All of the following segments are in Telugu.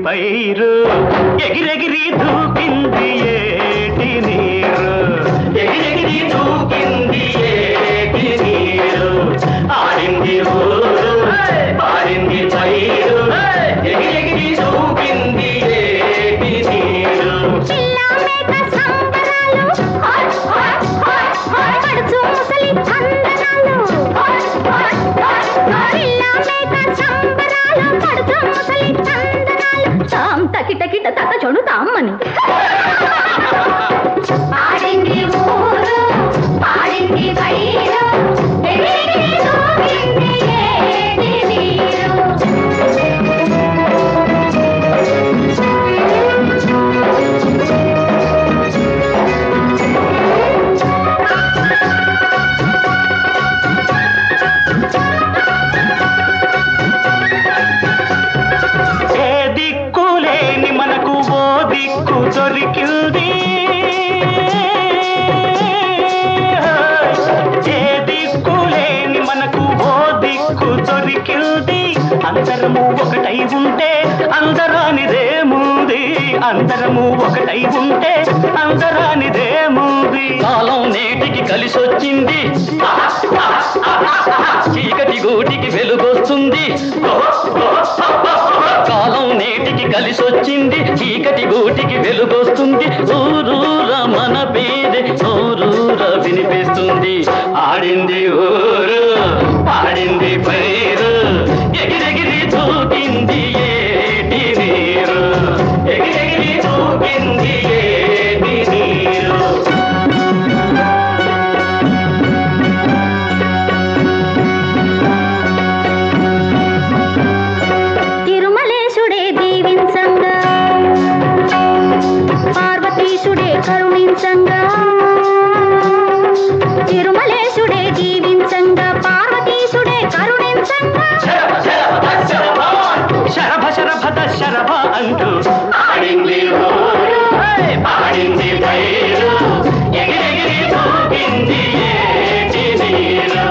పైరు ఎగిరెగిరి దూకింది ఏటి నీరు ఎగిరెగిరి దూకింది ఏటి నీరు ఆడింది ఊరు పాడింది పైరు ఎగిరెగిరి దూకింది ఏటి నీరు పిల్ల మేక సంబరాలు హాయ్ హాయ్ హాయ్ హాయ్ పడుచు ముసలి అందనాలు హాయ్ హాయ్ హాయ్ పిల్ల మేక సంబరాలు పడుచు ముసలి అందనాలు తాం తకిట కిట తత చొడు తామ్మని పాడింది ఊరు పాడింది పైరు ఎగిరెగిరి దూకింది ఏటి నీరు ఏ దిక్కు లేని మనకు ఓ దిక్కు దొరికింది ఏ దిక్కు లేని మనకు ఓ దిక్కు దొరికింది అందరము ఒకటై ఉంటే అందరానిదేముంది అందరము ఒకటై ఉంటే అందరానిదేముంది కాలం నేటికి కలిసొచ్చింది చీకటి గూటికి వెలుగొస్తుంది కాలం నేటికి కలిసొచ్చింది చీకటి గూటికి వెలుగొస్తుంది ఊరూర మన పేరు ఊరూర వినిపిస్తుంది ఆడింది ఊరు పాడింది పైరు ఎగిరెగిరి దూకింది ఏటి నీరు ఎగిరెగిరి దూకింది ఏటి నీరు తిరుమలేశుడే దీవించంగా పార్వతీశుడే కరుణించంగా తిరుమలేశుడే దీవించంగా పార్వతీశుడే కరుణించంగా శరభ శరభ శరభ అంటూ ఆడింది ఊరు, పాడింది పైరు ఎగిరెగిరి దూకింది ఏటి నీరు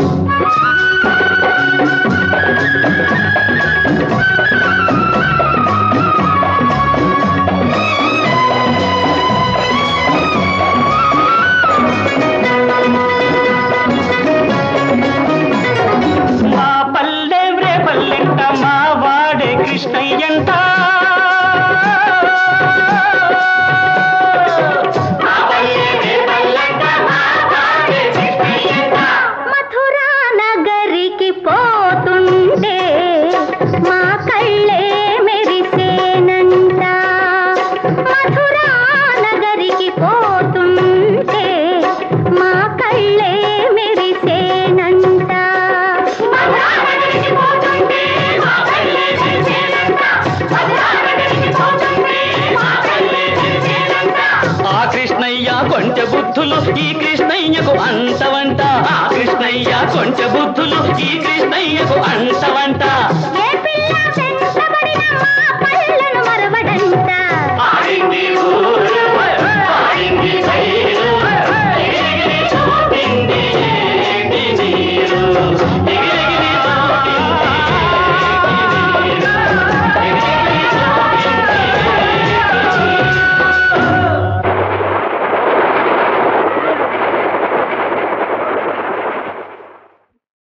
మా పల్లె రే పల్లెంట మా వాడే కృష్ణయ్యంట మా పల్లె రే పల్లెంట మా వాడే కృష్ణయ్యంట మథురా నగరికి పోతుంటే మా కళ్ళే మెరిసేనంట మథురా నగరికి పోతుంటే మా కళ్ళే మెరిసేనంట మథురా నగరికి పోతుంటే మా కళ్ళే మెరిసేనంట మథురా నగరికి పోతుంటే మా కళ్ళే మెరిసేనంట ఆ కృష్ణయ్య కొంచె బుద్ధులు ఈ కృష్ణయ్యకు అంటవంట ఆ కృష్ణయ్య కొంచె బుద్ధులు ఈ కృష్ణయ్యకు అంటవంట ఏ